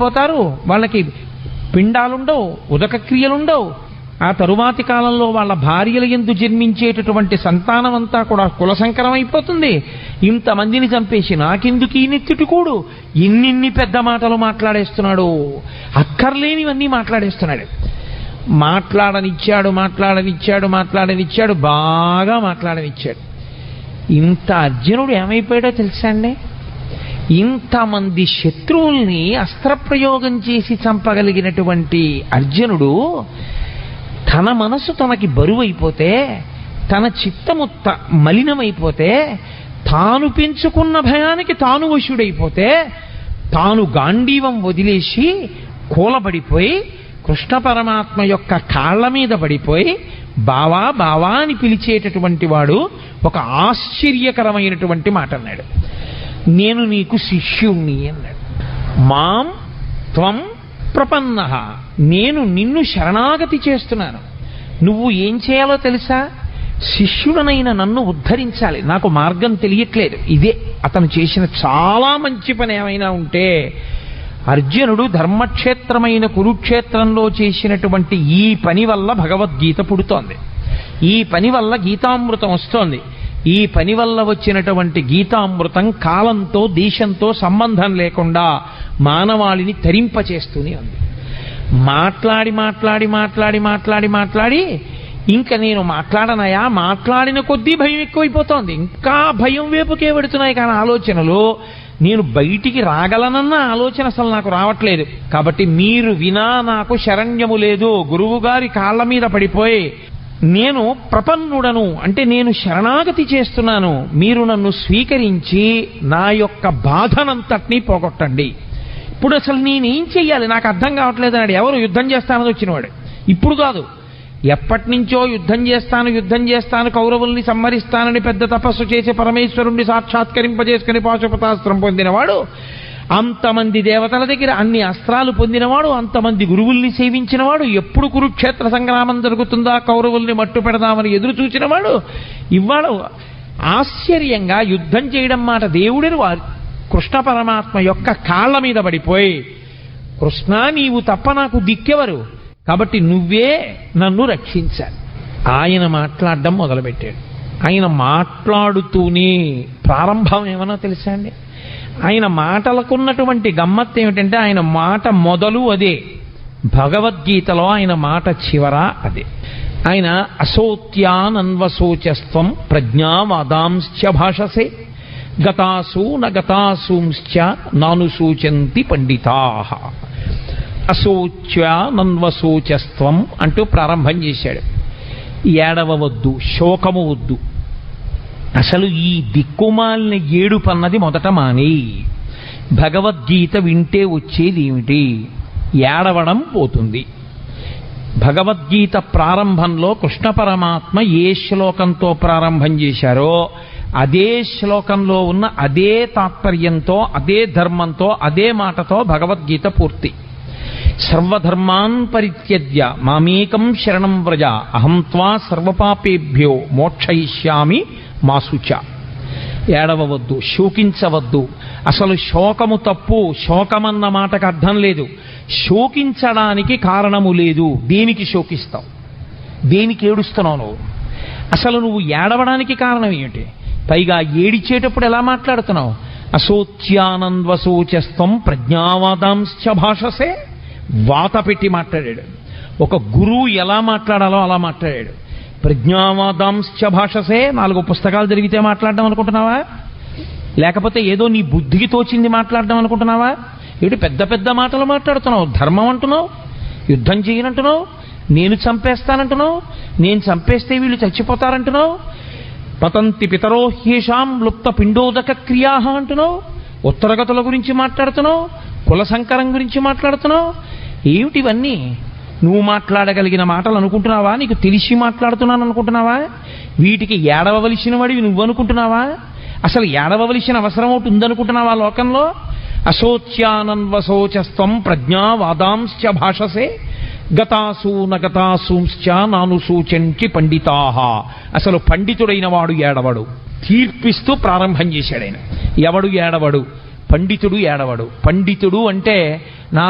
అయిపోతారు వాళ్ళకి పిండాలుండవు ఉదక క్రియలుండవు ఆ తరువాతి కాలంలో వాళ్ళ భార్యల ఎందు జన్మించేటటువంటి సంతానం అంతా కూడా కులసంకరం అయిపోతుంది ఇంతమందిని చంపేసి నాకెందుకు ఈ నెత్తిటికూడు ఇన్నిన్ని పెద్ద మాటలు మాట్లాడేస్తున్నాడు అక్కర్లేనివన్నీ మాట్లాడేస్తున్నాడు మాట్లాడనిచ్చాడు మాట్లాడనిచ్చాడు మాట్లాడనిచ్చాడు బాగా మాట్లాడనిచ్చాడు ఇంత అర్జునుడు ఏమైపోయాడో తెలుసా అండి ఇంతమంది శత్రువుల్ని అస్త్రప్రయోగం చేసి చంపగలిగినటువంటి అర్జునుడు తన మనసు తనకి బరువైపోతే తన చిత్తము త- మలినమైపోతే తాను పెంచుకున్న భయానికి తాను వశుడైపోతే తాను గాంధీవం వదిలేసి కూలబడిపోయి కృష్ణ పరమాత్మ యొక్క కాళ్ళ మీద పడిపోయి బావా బావా అని పిలిచేటటువంటి వాడు ఒక ఆశ్చర్యకరమైనటువంటి మాట అన్నాడు నేను నీకు శిష్యుణ్ణి అన్నాడు మాం త్వం ప్రపన్న నేను నిన్ను శరణాగతి చేస్తున్నాను నువ్వు ఏం చేయాలో తెలుసా శిష్యుడనైన నన్ను ఉద్ధరించాలి నాకు మార్గం తెలియట్లేదు ఇదే అతను చేసిన చాలా మంచి పని ఏమైనా ఉంటే అర్జునుడు ధర్మక్షేత్రమైన కురుక్షేత్రంలో చేసినటువంటి ఈ పని వల్ల భగవద్గీత పుడుతోంది ఈ పని వల్ల గీతామృతం వస్తోంది ఈ పని వల్ల వచ్చినటువంటి గీతామృతం కాలంతో దేశంతో సంబంధం లేకుండా మానవాళిని తరింపచేస్తూనే ఉంది మాట్లాడి మాట్లాడి మాట్లాడి మాట్లాడి మాట్లాడి ఇంకా నేను మాట్లాడనయా మాట్లాడిన కొద్దీ భయం ఎక్కువైపోతోంది ఇంకా భయం వైపుకే పెడుతున్నాయి కానీ ఆలోచనలు నేను బయటికి రాగలనన్న ఆలోచన అసలు నాకు రావట్లేదు కాబట్టి మీరు వినా నాకు శరణ్యము లేదు గురువు గారి కాళ్ళ మీద పడిపోయి నేను ప్రపన్నుడను అంటే నేను శరణాగతి చేస్తున్నాను మీరు నన్ను స్వీకరించి నా యొక్క బాధనంతటినీ పోగొట్టండి ఇప్పుడు అసలు నేనేం చెయ్యాలి నాకు అర్థం కావట్లేదు అన్నాడు ఎవరు యుద్ధం చేస్తానని వచ్చినవాడు ఇప్పుడు కాదు ఎప్పటి నుంచో యుద్ధం చేస్తాను యుద్ధం చేస్తాను కౌరవుల్ని సంహరిస్తానని పెద్ద తపస్సు చేసి పరమేశ్వరుణ్ణి సాక్షాత్కరింపజేసుకుని పాశుపతాస్త్రం పొందినవాడు అంతమంది దేవతల దగ్గర అన్ని అస్త్రాలు పొందినవాడు అంతమంది గురువుల్ని సేవించినవాడు ఎప్పుడు కురుక్షేత్ర సంగ్రామం జరుగుతుందా కౌరవుల్ని మట్టు పెడదామని ఎదురు చూచినవాడు ఇవాళ ఆశ్చర్యంగా యుద్ధం చేయడం మాట దేవుడిని వారి కృష్ణ పరమాత్మ యొక్క కాళ్ళ మీద పడిపోయి కృష్ణ నీవు తప్ప నాకు దిక్కెవరు కాబట్టి నువ్వే నన్ను రక్షించాలి ఆయన మాట్లాడడం మొదలుపెట్టాడు ఆయన మాట్లాడుతూనే ప్రారంభం ఏమన్నా తెలుసా అండి ఆయన మాటలకున్నటువంటి గమ్మత్తు ఏమిటంటే ఆయన మాట మొదలు అదే భగవద్గీతలో ఆయన మాట చివర అదే ఆయన అసోత్యానన్వశోచస్వం ప్రజ్ఞావాదాంశ్చ భాషసే గతాసు న గతాసూంశ్చ నాను సూచంతి పండితా అశోచ్యానన్వశోచస్త్వం అంటూ ప్రారంభం చేశాడు ఏడవవద్దు శోకము వద్దు అసలు ఈ దిక్కుమాలిన ఏడుపన్నది మొదట మాని భగవద్గీత వింటే వచ్చేది ఏమిటి ఏడవడం పోతుంది భగవద్గీత ప్రారంభంలో కృష్ణ పరమాత్మ ఏ శ్లోకంతో ప్రారంభం చేశారో అదే శ్లోకంలో ఉన్న అదే తాత్పర్యంతో అదే ధర్మంతో అదే మాటతో భగవద్గీత పూర్తి సర్వధర్మాన్ పరిత్యజ్య మామేకం శరణం వ్రజ అహం త్వా సర్వపాపేభ్యో మోక్షయిష్యామి మాసుచ ఏడవవద్దు శోకించవద్దు అసలు శోకము తప్పు శోకమన్న మాటకు అర్థం లేదు శోకించడానికి కారణము లేదు దేనికి శోకిస్తావు దేనికి ఏడుస్తున్నావు నువ్వు అసలు నువ్వు ఏడవడానికి కారణం ఏమిటి పైగా ఏడిచేటప్పుడు ఎలా మాట్లాడుతున్నావు అశోచ్యానందవశోచస్తం ప్రజ్ఞావాదాంశ్చ భాషసే వాత పెట్టి మాట్లాడాడు ఒక గురువు ఎలా మాట్లాడాలో అలా మాట్లాడాడు ప్రజ్ఞావాదాంశ్చ భాషసే నాలుగు పుస్తకాలు జరిగితే మాట్లాడడం అనుకుంటున్నావా లేకపోతే ఏదో నీ బుద్ధికి తోచింది మాట్లాడడం అనుకుంటున్నావా ఏడు పెద్ద పెద్ద మాటలు మాట్లాడుతున్నావు ధర్మం అంటున్నావు యుద్ధం చేయనంటున్నావు నేను చంపేస్తానంటున్నావు నేను చంపేస్తే వీళ్ళు చచ్చిపోతారంటున్నావు పతంతి పితరో హ్యేషాం లుప్త పిండోదక క్రియా అంటున్నావు ఉత్తరగతుల గురించి మాట్లాడుతున్నావు కుల సంకరం గురించి మాట్లాడుతున్నావు ఏమిటివన్నీ నువ్వు మాట్లాడగలిగిన మాటలు అనుకుంటున్నావా నీకు తెలిసి మాట్లాడుతున్నాను అనుకుంటున్నావా వీటికి ఏడవవలసిన వాడివి నువ్వు అనుకుంటున్నావా అసలు ఏడవవలసిన అవసరం ఒకటి ఉందనుకుంటున్నావా లోకంలో అశోచ్యానన్వశోచస్వం ప్రజ్ఞావాదాంశ్చ భాషసే గతాసు నగతాసూంశ్చ నాను సూచంచి పండితా అసలు పండితుడైన వాడు ఏడవడు తీర్పిస్తూ ప్రారంభం చేశాడు ఆయన ఎవడు ఏడవడు పండితుడు ఏడవడు పండితుడు అంటే నా